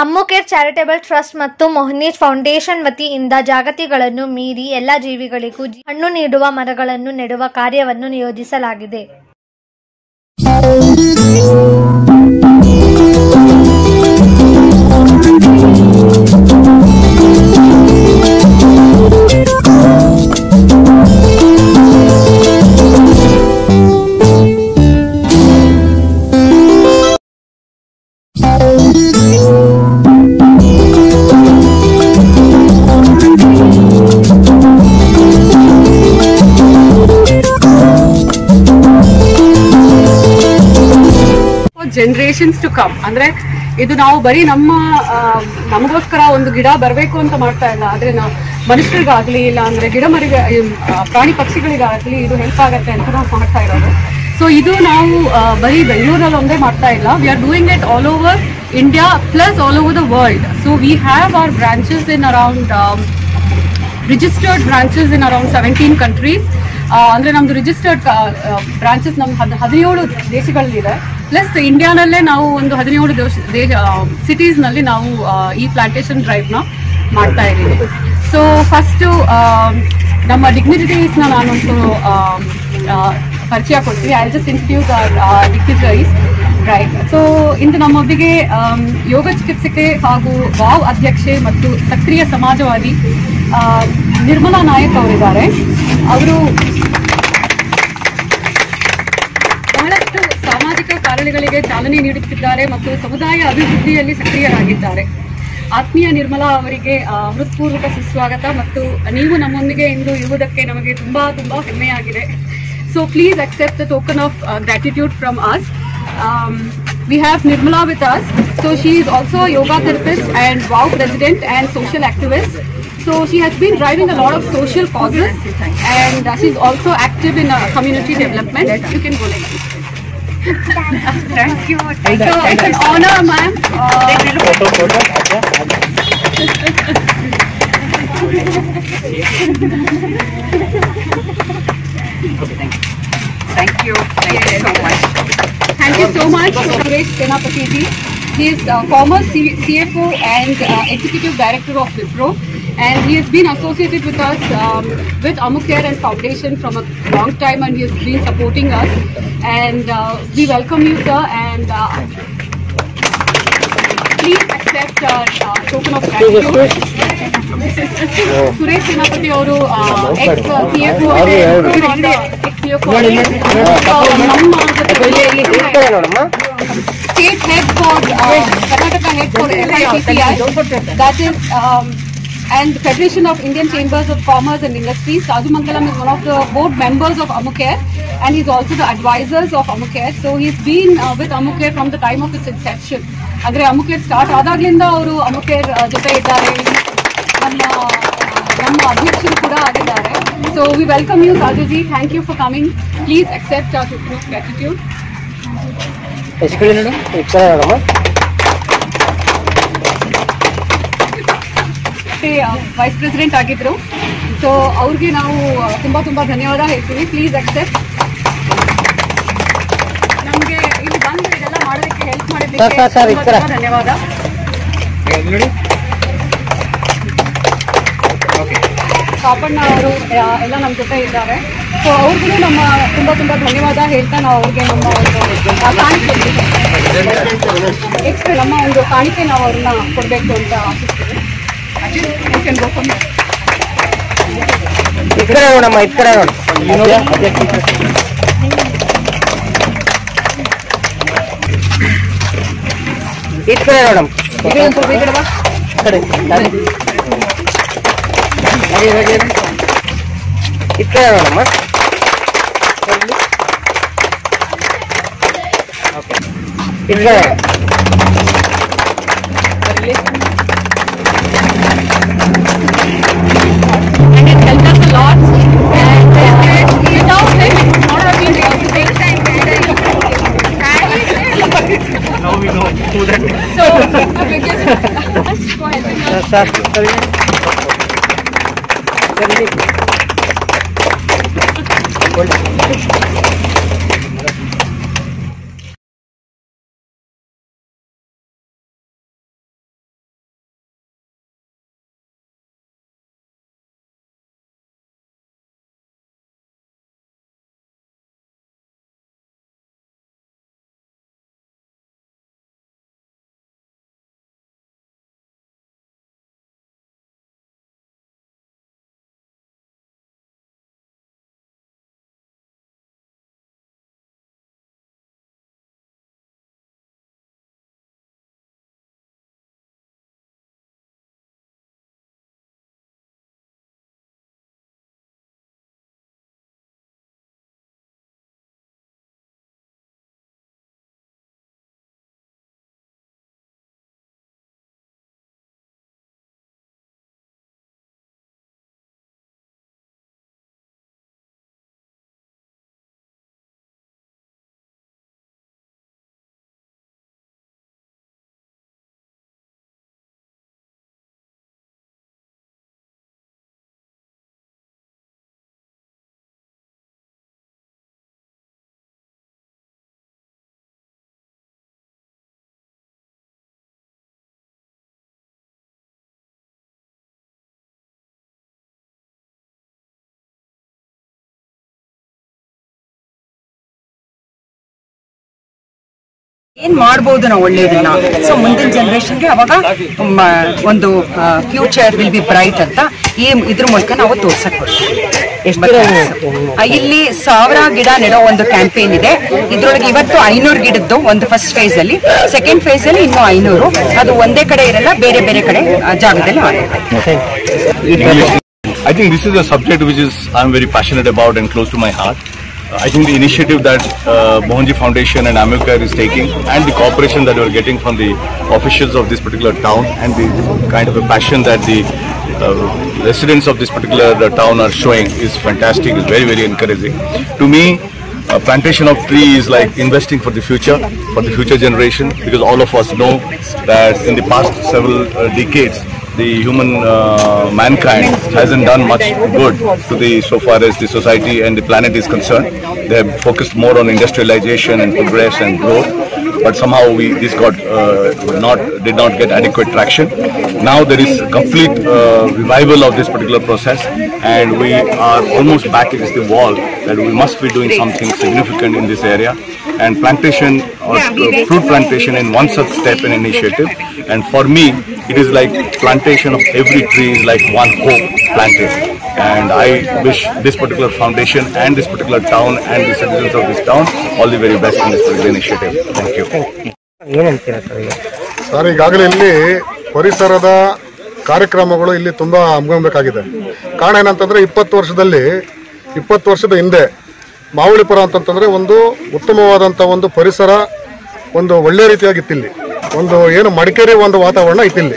ಅಮ್ಮುಕೇರ್ charitable trust ಮತ್ತು ಮೊಹನೀಜ್ foundation ವತಿಯಿಂದ ಜಾಗತಿಗಳನ್ನು ಮೀರಿ ಎಲ್ಲ ಜೀವಿಗಳಿಗೂ ಜೀ- ಹಣ್ಣು ನೀಡುವ ಮರಗಳನ್ನು ನೆಡುವ ಕಾರ್ಯವನ್ನು ನಿಯೋಜಿಸಲಾಗಿದೆ ಜನರೇಷನ್ಸ್ ಟು ಕಮ್ ಅಂದ್ರೆ ಇದು ನಾವು ಬರೀ ನಮ್ಮ ಆ, ನಮಗೋಸ್ಕರ ಒಂದು ಗಿಡ ಬರಬೇಕು ಅಂತ ಮಾಡ್ತಾ ಇಲ್ಲ ಆದ್ರೆ ನಾವು ಮನುಷ್ಯರಿಗಾಗ್ಲಿ ಇಲ್ಲ ಅಂದ್ರೆ ಗಿಡ ಮರಿಗೆ ಆ, ಪ್ರಾಣಿ ಪಕ್ಷಿಗಳಿಗಾಗ್ಲಿ ಇದು ಹೆಲ್ಪ್ ಆಗತ್ತೆ ಅಂತ ನಾವು ಮಾಡ್ತಾ ಇರೋದು ಸೊ ಇದು ನಾವು ಆ, ಬರೀ ಬೆಂಗಳೂರಲ್ಲಿ ಒಂದೇ ಮಾಡ್ತಾ ಇಲ್ಲ we are doing it all over India plus all over the world so we have our branches in around registered branches in around seventeen countries ಅಂದ್ರೆ ನಮ್ದು ರಿಜಿಸ್ಟರ್ಡ್ ಬ್ರಾಂಚಸ್ ನಮ್ ಹದ್- ಹದಿನೇಳು ದೇಶಗಳಲ್ಲಿದೆ ಪ್ಲಸ್ ಇಂಡಿಯಾನಲ್ಲೇ ನಾವು ಒಂದು ಹದಿನೇಳು ದೇಶ ಸಿಟೀಸ್ ನಲ್ಲಿ ನಾವು ಆ, ಈ ಪ್ಲಾಂಟೇಶನ್ ಡ್ರೈವ್ ನ ಮಾಡ್ತಾ ಇದ್ದೀವಿ ಸೊ ಫಸ್ಟ್ ನಮ್ಮ ಡಿಗ್ನಿಟರೀಸ್ ನ ನಾನೊಂದು ಆ, ಆ, ಪರಿಚಯ ಕೊಡ್ತೀವಿ I just introduce dignitaries right so ಇಂದು ನಮ್ಮೊಂದಿಗೆ ಆಮ್, ಯೋಗ ಚಿಕಿತ್ಸಕೆ ಹಾಗೂ ವಾವ್ ಅಧ್ಯಕ್ಷೆ ಮತ್ತು ಸಕ್ರಿಯ ಸಮಾಜವಾದಿ ಆ, ನಿರ್ಮಲಾ ನಾಯಕ್ ಅವರಿದ್ದಾರೆ ಅವರು ಬಹಳಷ್ಟು ಸಾಮಾಜಿಕ ಕಾರಣಗಳಿಗೆ ಚಾಲನೆ ನೀಡುತ್ತಿದ್ದಾರೆ ಮತ್ತು ಸಮುದಾಯ ಅಭಿವೃದ್ಧಿಯಲ್ಲಿ ಸಕ್ರಿಯರಾಗಿದ್ದಾರೆ ಆತ್ಮೀಯ ನಿರ್ಮಲಾ ಅವರಿಗೆ ಆ, ಹೃತ್ಪೂರ್ವಕ ಸುಸ್ವಾಗತ ಮತ್ತು ನೀವು ನಮ್ಮೊಂದಿಗೆ ಇಂದು ಇರುವುದಕ್ಕೆ ನಮಗೆ ತುಂಬಾ ತುಂಬಾ ಹೆಮ್ಮೆಯಾಗಿದೆ so please accept the token of gratitude from us we have Nirmala with us. So she is also a yoga therapist and WOW president and social activist. So she has been driving a lot of social causes and uh, she's also active in uh, community development. You can go like this. Thank you. So it's an honor, ma'am. Uh, Thank you. Thank you so much. Thank you so much, Suresh Senapati ji. He is uh, former C- CFO and uh, Executive Director of Wipro, and he has been associated with us um, with Amucare and Foundation from a long time, and he has been supporting us. And uh, we welcome you, sir, and uh, please accept our uh, token of gratitude. Suresh Senapati ಅವರು X C F X C F ನಮ್ಮ state head for uh, Karnataka head for FICCI. That is um, and Federation of Indian Chambers of Commerce and Industries. Sadhu Mangalam is one of the board members of Amucare and he's also the advisors of Amucare. So he's been uh, with Amucare from the time of its inception. ಅಂದ್ರೆ ಅಮುಕೇರ್ start ಆದಾಗ್ಲಿಂದ ಅವರು ಅಮುಕೇರ್ uh, ಜೊತೆ ಇದ್ದಾರೆ ನಮ್ಮ ನಮ್ಮ ಅಧ್ಯಕ್ಷರು ಕೂಡ ಆಗಿದ್ದಾರೆ so we welcome you Sadhuji thank you for coming please accept our gratitude ಎಷ್ಟು ಕಡೆ ನೋಡು ಈ ಕಡೆ ನೋಡಮ್ಮ ವೈಸ್ ಪ್ರೆಸಿಡೆಂಟ್ ಆಗಿದ್ರು ಸೊ ಅವ್ರಿಗೆ ನಾವು ಆ, ತುಂಬಾ ತುಂಬಾ ಧನ್ಯವಾದ ಹೇಳ್ತೀವಿ ಪ್ಲೀಸ್ ಅಕ್ಸೆಪ್ಟ್ ನಮಗೆ ಇಲ್ಲಿ ಬಂದು ಇದೆಲ್ಲ ಮಾಡೋದಕ್ಕೆ ಹೆಲ್ಪ್ ಸರ್, ಸರ್, ಸರ್, ಈ ಮಾಡಿದ್ದಕ್ಕೆ ಕಡೆ. ತುಂಬಾ ಧನ್ಯವಾದ ನೋಡಿ ಪಾಪಣ್ಣ ಅವರು ಆ, ಎಲ್ಲ ನಮ್ಮ ಜೊತೆ ಇದ್ದಾರೆ ಸೊ ಅವ್ರಿಗೂ ನಮ್ಮ ತುಂಬಾ ತುಂಬಾ ಧನ್ಯವಾದ ಹೇಳ್ತಾ ನಾವು ಅವ್ರಿಗೆ ನಮ್ಮ ಒಂದು ಆ, ಕಾಣಿಕೆ ಎಕ್ಸ್ಟ್ರಾ ನಮ್ಮ ಒಂದು ಕಾಣಿಕೆ ನಾವು ಅವ್ರನ್ನ ಕೊಡಬೇಕು ಅಂತ ಆಶಿಸ್ತೀವಿ You can go from there. ಈ ಕಡೆ ನೋಡಮ್ಮ ಈ ಕಡೆ ನೋಡು ಈ ಕಡೆ ನೋಡಮ್ಮ ಈ ಕಡೆ ಒಂದ್ ಸ್ವಲ್ಪ ಈ ಕಡೆ ಬಾ ಈ ಕಡೆ ದಾರಿ. ಹಾಗೆ, ಹಾಗೆ. ಈ ಕಡೆ ನೋಡಮ್ಮ ಓಕೆ. ಈ ಕಡೆ and it helped us a lot. And uh, without him, it would not have been able to take time. Now we know who that is. So, go ahead. Sir ಸರಿ ಸರಿ ಏನ್ ಮಾಡ್ಬೋದು ನಾವು ಒಳ್ಳೇದನ್ನ ಸೊ ಮುಂದಿನ ಜನರೇಷನ್ಗೆ ಅವಾಗ ಮ, ಒಂದು ಫ್ಯೂಚರ್ ವಿಲ್ ಬಿ ಬ್ರೈಟ್ ಅಂತ ಈ ಇದ್ರ ಮೂಲಕ ನಾವು ತೋರ್ಸಕ್ ಹೊರಟಿದ್ದೀವಿ. ಆ, ಇಲ್ಲಿ ಸಾವಿರ ಗಿಡ ನೆಡೋ ಒಂದು ಕ್ಯಾಂಪೇನ್ ಇದೆ ಇದ್ರೊಳಗೆ ಇವತ್ತು ಐನೂರು ಗಿಡದ್ದು ಒಂದು ಫಸ್ಟ್ ಫೇಸ್ ಅಲ್ಲಿ ಸೆಕೆಂಡ್ ಫೇಸ್ ಅಲ್ಲಿ ಇನ್ನೂ ಐನೂರು ಅದು ಒಂದೇ ಕಡೆ ಇರಲ್ಲ ಬೇರೆ ಬೇರೆ ಕಡೆ ಆ, ಜಾಗದಲ್ಲಿ ಆಗುತ್ತೆ I think this is a subject which is I'm very passionate about and close to my heart. I think the initiative that uh, Mohanji Foundation and Amilcar is taking and the cooperation that we're getting from the officials of this particular town and the kind of a passion that the uh, residents of this particular uh, town are showing is fantastic, is very, very encouraging. To me, a plantation of tree is like investing for the future, for the future generation, because all of us know that in the past several uh, decades, the human uh, mankind hasn't done much good to the so far as the society and the planet is concerned. They have focused more on industrialization and progress and growth, but somehow we this got uh, not did not get adequate traction. Now there is complete uh, revival of this particular process, and we are almost back against the wall that we must be doing something significant in this area. And plantation or uh, fruit plantation in one such step and initiative. And for me, it is like plantation of every tree is like one hope planted. And I wish this particular foundation and this particular town and the citizens of this town all the very best in this particular initiative. Thank you. ಏನಂತೀರಾ sir ಈಗ sir ಈಗಾಗಲೇ ಇಲ್ಲಿ ಪರಿಸರದ ಕಾರ್ಯಕ್ರಮಗಳು ಇಲ್ಲಿ ತುಂಬಾ ಹಮ್ಮಿಕೊಳ್ಬೇಕಾಗಿದೆ ಕಾರಣ ಏನಂತಂದ್ರೆ ಇಪ್ಪತ್ತು ವರ್ಷದಲ್ಲಿ ಇಪ್ಪತ್ತು ವರ್ಷದ ಹಿಂದೆ ಮಾವಳಿಪುರ ಅಂತಂತಂದ್ರೆ ಒಂದು ಉತ್ತಮವಾದಂಥ ಒಂದು ಪರಿಸರ ಒಂದು ಒಳ್ಳೆ ರೀತಿಯಾಗಿತ್ತು ಇಲ್ಲಿ ಒಂದು ಏನು ಮಡಿಕೇರಿ ಒಂದು ವಾತಾವರಣ ಇತ್ತಿಲ್ಲಿ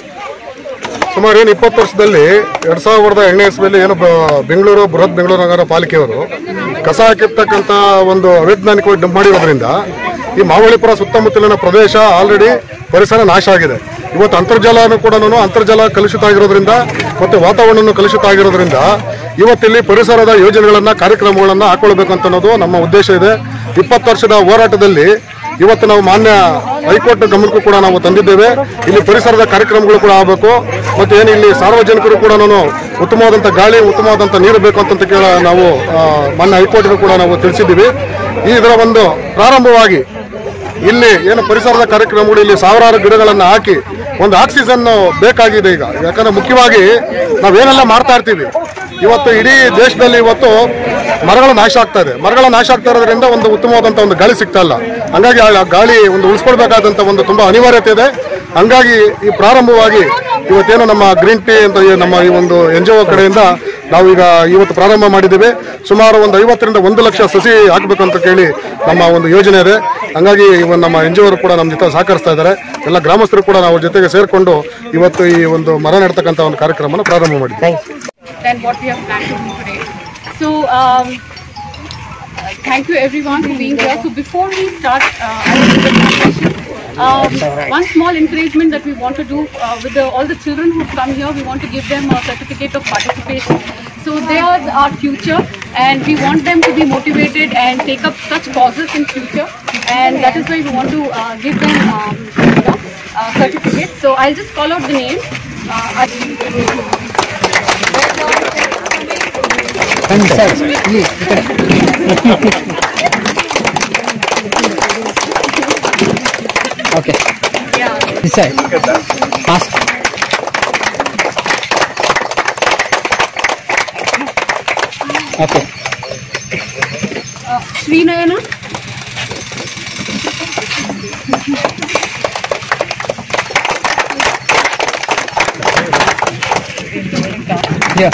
ಸುಮಾರು ಏನು ಇಪ್ಪತ್ತು ವರ್ಷದಲ್ಲಿ ಎರಡ್ ಸಾವಿರದ ಎರಡನೇ ಇಸ್ವಿಯಲ್ಲಿ ಏನು ಬ- ಬೆಂಗಳೂರು ಬೃಹತ್ ಬೆಂಗಳೂರು ನಗರ ಪಾಲಿಕೆಯವರು ಕಸ ಹಾಕಿರ್ತಕ್ಕಂಥ ಒಂದು ಅವೈಜ್ಞಾನಿಕವಾಗಿ ಡಂಪ್ ಮಾಡಿರೋದ್ರಿಂದ ಈ ಮಾವಳಿಪುರ ಸುತ್ತಮುತ್ತಲಿನ ಪ್ರದೇಶ ಆಲ್ರೆಡಿ ಪರಿಸರ ನಾಶ ಆಗಿದೆ ಇವತ್ತು ಅಂತರ್ಜಲನೂ ಕೂಡ ಅಂತರ್ಜಲ ಕಲುಷಿತ ಆಗಿರೋದ್ರಿಂದ ಮತ್ತೆ ವಾತಾವರಣ ಕಲುಷಿತ ಆಗಿರೋದ್ರಿಂದ ಇವತ್ತಿಲ್ಲಿ ಪರಿಸರದ ಯೋಜನೆಗಳನ್ನ ಕಾರ್ಯಕ್ರಮಗಳನ್ನ ಹಾಕೊಳ್ಬೇಕಂತ ಅನ್ನೋದು ನಮ್ಮ ಉದ್ದೇಶ ಇದೆ ಇಪ್ಪತ್ತು ವರ್ಷದ ಹೋರಾಟದಲ್ಲಿ ಇವತ್ತು ನಾವು ಮಾನ್ಯ ಹೈಕೋರ್ಟ್ ಗಮನಕ್ಕೂ ಕೂಡ ನಾವು ತಂದಿದ್ದೇವೆ ಇಲ್ಲಿ ಪರಿಸರದ ಕಾರ್ಯಕ್ರಮಗಳು ಕೂಡ ಆಗಬೇಕು ಮತ್ತೆ ಏನು ಇಲ್ಲಿ ಸಾರ್ವಜನಿಕರು ಕೂಡ ಉತ್ತಮವಾದಂಥ ಗಾಳಿ ಉತ್ತಮವಾದಂಥ ನೀರು ಬೇಕು ಅಂತ ಕೇಳ ನಾವು ಆ, ಮಾನ್ಯ ಹೈಕೋರ್ಟ್ಗೂ ಕೂಡ ನಾವು ತಿಳಿಸಿದ್ದೀವಿ ಈ ಇದರ ಒಂದು ಪ್ರಾರಂಭವಾಗಿ ಇಲ್ಲಿ ಏನು ಪರಿಸರದ ಕಾರ್ಯಕ್ರಮಗಳು ಇಲ್ಲಿ ಸಾವಿರಾರು ಗಿಡಗಳನ್ನು ಹಾಕಿ ಒಂದು ಆಕ್ಸಿಜನ್ ಬೇಕಾಗಿದೆ ಈಗ ಯಾಕಂದ್ರೆ ಮುಖ್ಯವಾಗಿ ನಾವೇನೆಲ್ಲ ಮಾಡ್ತಾ ಇರ್ತೀವಿ ಇವತ್ತು ಇಡೀ ದೇಶದಲ್ಲಿ ಇವತ್ತು ಮರಗಳ ನಾಶ ಆಗ್ತಾ ಇದೆ ಮರಗಳ ನಾಶ ಆಗ್ತಾ ಇರೋದ್ರಿಂದ ಒಂದು ಉತ್ತಮವಾದಂಥ ಒಂದು ಗಾಳಿ ಸಿಗ್ತಾ ಇಲ್ಲ ಹಂಗಾಗಿ ಆ ಗಾಳಿ ಒಂದು ಉಳಿಸ್ಕೊಳ್ಬೇಕಾದಂಥ ಒಂದು ತುಂಬಾ ಅನಿವಾರ್ಯತೆ ಇದೆ ಹಂಗಾಗಿ ಈ ಪ್ರಾರಂಭವಾಗಿ ಇವತ್ತೇನು ನಮ್ಮ ಗ್ರೀನ್ ಟೀ ಅಂತ ಈ ನಮ್ಮ ಈ ಒಂದು ಎನ್ ಜಿ ಒ ಕಡೆಯಿಂದ ನಾವು ಈಗ ಇವತ್ತು ಪ್ರಾರಂಭ ಮಾಡಿದ್ದೀವಿ ಸುಮಾರು ಒಂದು ಐವತ್ತರಿಂದ ಒಂದು ಲಕ್ಷ ಸಸಿ ಹಾಕಬೇಕಂತ ಕೇಳಿ ನಮ್ಮ ಒಂದು ಯೋಜನೆ ಇದೆ ಹಂಗಾಗಿ ಇವತ್ತು ನಮ್ಮ ಎನ್ ಜಿ ಅವರು ಕೂಡ ನಮ್ಮ ಜೊತೆ ಸಹಕರಿಸ್ತಾ ಇದ್ದಾರೆ ಎಲ್ಲ ಗ್ರಾಮಸ್ಥರು ಕೂಡ ನಾವು ಜೊತೆಗೆ ಸೇರಿಕೊಂಡು ಇವತ್ತು ಈ ಒಂದು ಮರ ನೆಡ್ತಕ್ಕಂಥ ಒಂದು ಕಾರ್ಯಕ್ರಮನ ಪ್ರಾರಂಭ ಮಾಡಿದ್ದೀವಿ than what we have planned to do today. So, um, uh, thank you everyone for being here. So, before we start uh, our presentation, um, one small encouragement that we want to do uh, with the, all the children who come here, we want to give them a certificate of participation. So, they are our future, and we want them to be motivated and take up such causes in future. And that is why we want to uh, give them, um, you know, uh, certificates. So, I'll just call out the name. Uh, I- okay sir fast okay Srinayana. Yeah.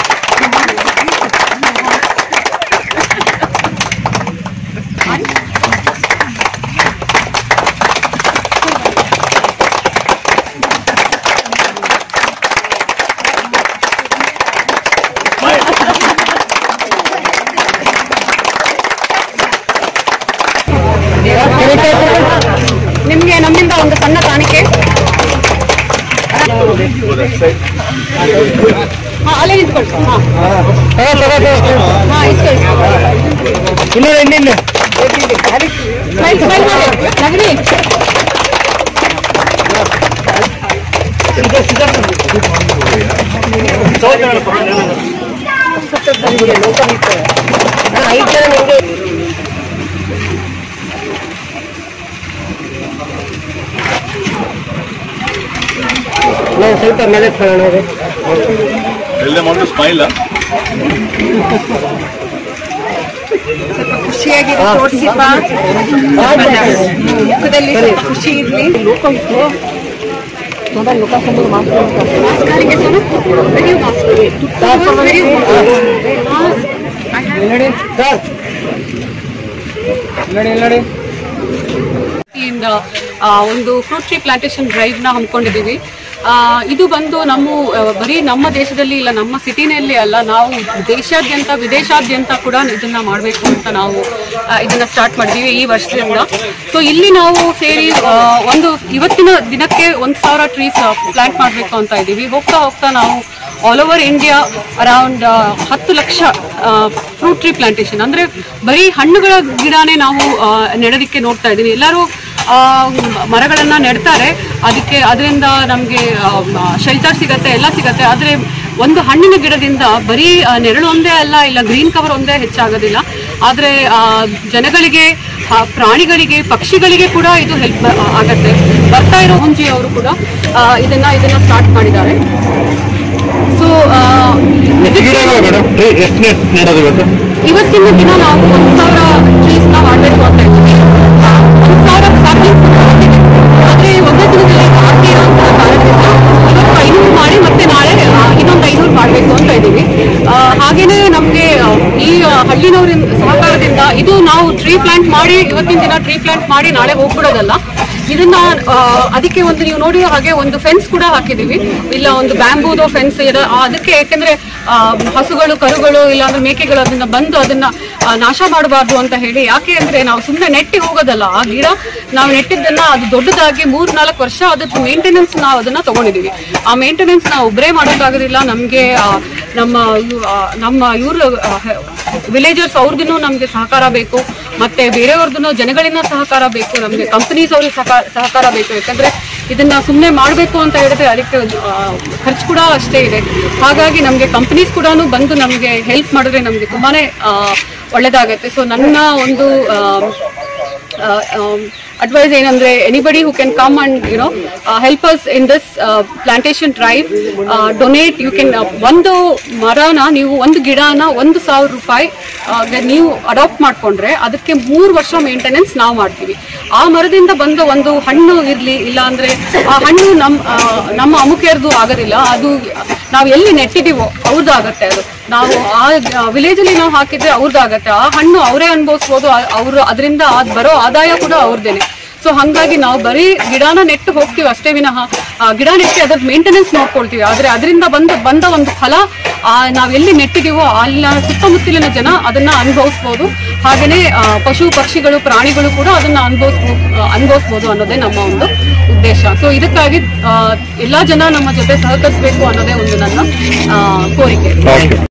ನಿಮ್ಗೆ ನಮ್ಮಿಂದ ಒಂದು ಸಣ್ಣ ಕಾಣಿಕೆ ಹಾ ಅಲ್ಲೇ ನಿಂತ್ಕೊಳ್ಸಿ ಹಾ ಹಾ ಇಸ್ಕೊಳ್ಳಿ ಇಲ್ಲ ಇಲ್ಲ ಇಲ್ಲ ಸ್ಮೈಲ್ ಸ್ಮೈಲ್ ಮಾಡಿ ನಗರಿ ನಾವು ಸ್ವಲ್ಪ ಮೇಲೆ ಕಾಣೋಣ ಇದು. Tell them all to smile. Huh? ಖುಷಿಯಾಗಿದೆ ತೋರಿಸಿಪ್ಪ ಮುಖದಲ್ಲಿ ಸ್ವಲ್ಪ ಖುಷಿ ಇರ್ಲಿ ಸರ್ ನೋಡಿ ನೋಡಿ ವತಿಯಿಂದ ಆ, ಒಂದು ಫ್ರೂಟ್ ಟ್ರೀ ಪ್ಲಾಂಟೇಶನ್ ಡ್ರೈವ್ ನ ಹಮ್ಮಿಕೊಂಡಿದ್ದೀವಿ ಆ, ಇದು ಬಂದು ನಮ್ಮ ಆ, ಬರೀ ನಮ್ಮ ದೇಶದಲ್ಲಿ ಇಲ್ಲ ನಮ್ಮ ಸಿಟಿನಲ್ಲಿ ಅಲ್ಲ ನಾವು ದೇಶಾದ್ಯಂತ ವಿದೇಶಾದ್ಯಂತ ಕೂಡ ಇದನ್ನ ಮಾಡಬೇಕು ಅಂತ ನಾವು ಆ, ಇದನ್ನ ಸ್ಟಾರ್ಟ್ ಮಾಡಿದೀವಿ ಈ ವರ್ಷದಿಂದ ಸೊ ಇಲ್ಲಿ ನಾವು ಸೇರಿ ಆ, ಒಂದು ಇವತ್ತಿನ ದಿನಕ್ಕೆ ಒಂದ್ ಸಾವಿರ ಟ್ರೀಸ್ ಪ್ಲಾಂಟ್ ಮಾಡಬೇಕು ಅಂತ ಇದ್ದೀವಿ ಹೋಗ್ತಾ ಹೋಗ್ತಾ ನಾವು ಆಲ್ ಓವರ್ ಇಂಡಿಯಾ ಅರೌಂಡ್ ಹತ್ತು ಲಕ್ಷ ಫ್ರೂಟ್ ಟ್ರೀ ಪ್ಲಾಂಟೇಶನ್ ಅಂದ್ರೆ ಬರೀ ಹಣ್ಣುಗಳ ಗಿಡನೇ ನಾವು ಆ, ನೆಡೋದಕ್ಕೆ ನೋಡ್ತಾ ಇದ್ದೀವಿ ಎಲ್ಲರೂ ಆ, ಮರಗಳನ್ನ ನೆಡ್ತಾರೆ ಅದಕ್ಕೆ ಅದರಿಂದ ನಮಗೆ ಶೆಲ್ಟರ್ ಸಿಗತ್ತೆ ಎಲ್ಲ ಸಿಗತ್ತೆ ಆದರೆ ಒಂದು ಹಣ್ಣಿನ ಗಿಡದಿಂದ ಬರೀ ಆ, ನೆರಳು ಒಂದೇ ಅಲ್ಲ ಇಲ್ಲ ಗ್ರೀನ್ ಕವರ್ ಒಂದೇ ಹೆಚ್ಚಾಗೋದಿಲ್ಲ ಆದರೆ ಜನಗಳಿಗೆ ಆ, ಪ್ರಾಣಿಗಳಿಗೆ ಪಕ್ಷಿಗಳಿಗೆ ಕೂಡ ಇದು ಹೆಲ್ಪ್ ಆಗತ್ತೆ ಬರ್ತಾ ಇರೋ ಹುಂಜಿ ಅವರು ಕೂಡ ಆ, ಇದನ್ನ ಇದನ್ನ ಸ್ಟಾರ್ಟ್ ಮಾಡಿದ್ದಾರೆ ಸೊ ಎಷ್ಟು ನೆಡೋದು ಇವತ್ತು ಇವತ್ತಿನ ದಿನ ನಾವು ಒಂದು ಸಾವಿರ ಟ್ರೀಸ್ ನ ಮಾಡಬೇಕು ಅಂತ ಇದ್ದೀವಿ ಆ, ಒಂದು ಸಾವಿರ saplings ನ ಮಾಡಿದ್ದೀವಿ. ಆದ್ರೆ ಒಂದೇ ದಿನದಲ್ಲಿ ಆಗದೇ ಇರುವಂತಹ ಕಾರಣದಿಂದ ಇವತ್ತು ಐನೂರು ಮಾಡಿ ಮತ್ತೆ ನಾಳೆ ಆ, ಇನ್ನೊಂದು ಐನೂರು ಮಾಡಬೇಕು ಅಂತ ಇದ್ದೀವಿ ಆ, ಹಾಗೇನೆ ನಮ್ಗೆ ಆ, ಈ ಆ, ಹಳ್ಳಿನವರಿಂದ ಸಹಕಾರದಿಂದ ಇದು ನಾವು ಟ್ರೀ ಪ್ಲಾಂಟ್ ಮಾಡಿ ಇವತ್ತಿನ ದಿನ ಟ್ರೀ ಪ್ಲಾಂಟ್ ಮಾಡಿ ನಾಳೆ ಹೋಗ್ಬಿಡೋದಲ್ಲ ಇದನ್ನ ಆ, ಅದಕ್ಕೆ ಒಂದು ನೀವು ನೋಡಿ ಹಾಗೆ ಒಂದು ಫೆನ್ಸ್ ಕೂಡ ಹಾಕಿದೀವಿ ಇಲ್ಲ ಒಂದು ಬ್ಯಾಂಬೂದು ಫೆನ್ಸ್ ಇದೆ ಆ, ಅದಕ್ಕೆ ಯಾಕಂದ್ರೆ ಆ, ಹಸುಗಳು ಕರುಗಳು ಇಲ್ಲ ಅಂದ್ರೆ ಮೇಕೆಗಳು ಅದನ್ನ ಬಂದು ಅದನ್ನ ಆ, ನಾಶ ಮಾಡಬಾರ್ದು ಅಂತ ಹೇಳಿ ಯಾಕೆ ಅಂದ್ರೆ ನಾವು ಸುಮ್ಮನೆ ನೆಟ್ಟಿ ಹೋಗೋದಲ್ಲ ಆ ಗಿಡ ನಾವು ನೆಟ್ಟಿದ್ದನ್ನ ಅದು ದೊಡ್ಡದಾಗಿ ಮೂರ್ ನಾಲ್ಕು ವರ್ಷ ಅದ್ರ ಮೇಂಟೆನೆನ್ಸ್ ನಾವು ಅದನ್ನ ತಗೊಂಡಿದೀವಿ ಆ ಮೇಂಟೆನೆನ್ಸ್ ನಾವು ಒಬ್ಬರೇ ಮಾಡೋಕ್ಕಾಗೋದಿಲ್ಲ ನಮ್ಗೆ ಆ, ನಮ್ಮ ಇವ್- ಆ, ನಮ್ಮ ಇವರು ವಿಲೇಜರ್ಸ್ ಅವ್ರದ್ದು ನಮ್ಗೆ ಸಹಕಾರ ಬೇಕು ಮತ್ತೆ ಬೇರೆಯವ್ರದ್ದು ಜನಗಳಿಂದ ಸಹಕಾರ ಬೇಕು ನಮ್ಗೆ ಕಂಪನೀಸ್ ಅವ್ರಿಗೆ ಸಹಕಾರ ಸಹಕಾರ ಬೇಕು ಯಾಕಂದ್ರೆ ಇದನ್ನ ಸುಮ್ಮನೆ ಮಾಡಬೇಕು ಅಂತ ಹೇಳಿದ್ರೆ ಅದಕ್ಕೆ ಆ, ಖರ್ಚು ಕೂಡ ಅಷ್ಟೇ ಇದೆ ಹಾಗಾಗಿ ನಮಗೆ ಕಂಪನೀಸ್ ಕೂಡ ಬಂದು ನಮಗೆ ಹೆಲ್ಪ್ ಮಾಡಿದ್ರೆ ನಮಗೆ ತುಂಬಾನೇ ಆ, ಒಳ್ಳೇದಾಗತ್ತೆ ಸೊ ನನ್ನ ಒಂದು ಅಡ್ವೈಸ್ ಏನಂದ್ರೆ anybody who can come and you know help us in this plantation drive donate you can ಒಂದು ಮರನ ನೀವು ಒಂದು ಗಿಡನ ಒಂದು ಸಾವಿರ ರೂಪಾಯಿ ಆ, ಗೆ ನೀವು ಅಡಾಪ್ಟ್ ಮಾಡ್ಕೊಂಡ್ರೆ ಅದಕ್ಕೆ ಮೂರು ವರ್ಷ ಮೇಂಟೆನೆನ್ಸ್ ನಾವು ಮಾಡ್ತೀವಿ ಆ ಮರದಿಂದ ಬಂದ ಒಂದು ಹಣ್ಣು ಇರ್ಲಿ ಇಲ್ಲ ಅಂದ್ರೆ ಆ ಹಣ್ಣು ನಮ್ಮ ಆ, ನಮ್ಮ ಅಮುಕೆಯರ್ದು ಆಗೋದಿಲ್ಲ ಅದು ನಾವು ಎಲ್ಲಿ ನೆಟ್ಟಿದೀವೋ ಅವ್ರದ್ದಾಗತ್ತೆ ಅದು ನಾವು ಆ ವಿಲೇಜ್ ಅಲ್ಲಿ ನಾವು ಹಾಕಿದ್ರೆ ಅವ್ರದ್ದಾಗತ್ತೆ ಆ ಹಣ್ಣು ಅವರೇ ಅನುಭವಿಸ್ಬೋದು ಅವರು ಅದರಿಂದ ಬರೋ ಆದಾಯ ಕೂಡ ಅವ್ರದ್ದೇನೆ ಸೊ ಹಂಗಾಗಿ ನಾವು ಬರೀ ಗಿಡನ ನೆಟ್ಟು ಹೋಗ್ತೀವಿ ಅಷ್ಟೇ ವಿನಃ ಆ ಗಿಡ ನೆಟ್ಟಿ ಅದ್ರ ಮೇಂಟೆನೆನ್ಸ್ ನೋಡ್ಕೊಳ್ತೀವಿ ಆದ್ರೆ ಅದರಿಂದ ಬಂದ ಬಂದ ಒಂದು ಫಲ ಆ, ನಾವ್ ಎಲ್ಲಿ ನೆಟ್ಟಿದೀವೋ ಅಲ್ಲಿನ ಸುತ್ತಮುತ್ತಲಿನ ಜನ ಅದನ್ನ ಅನುಭವಿಸ್ಬೋದು ಹಾಗೇನೆ ಆ, ಪಶು ಪಕ್ಷಿಗಳು ಪ್ರಾಣಿಗಳು ಕೂಡ ಅದನ್ನ ಅನುಭವಿಸ್ಬೋದು ಅನುಭವಿಸ್ಬೋದು ಅನ್ನೋದೇ ನಮ್ಮ ಒಂದು ಉದ್ದೇಶ ಸೊ ಇದಕ್ಕಾಗಿ ಆ, ಎಲ್ಲಾ ಜನ ನಮ್ಮ ಜೊತೆ ಸಹಕರಿಸಬೇಕು ಅನ್ನೋದೇ ಒಂದು ನನ್ನ ಆ, ಕೋರಿಕೆ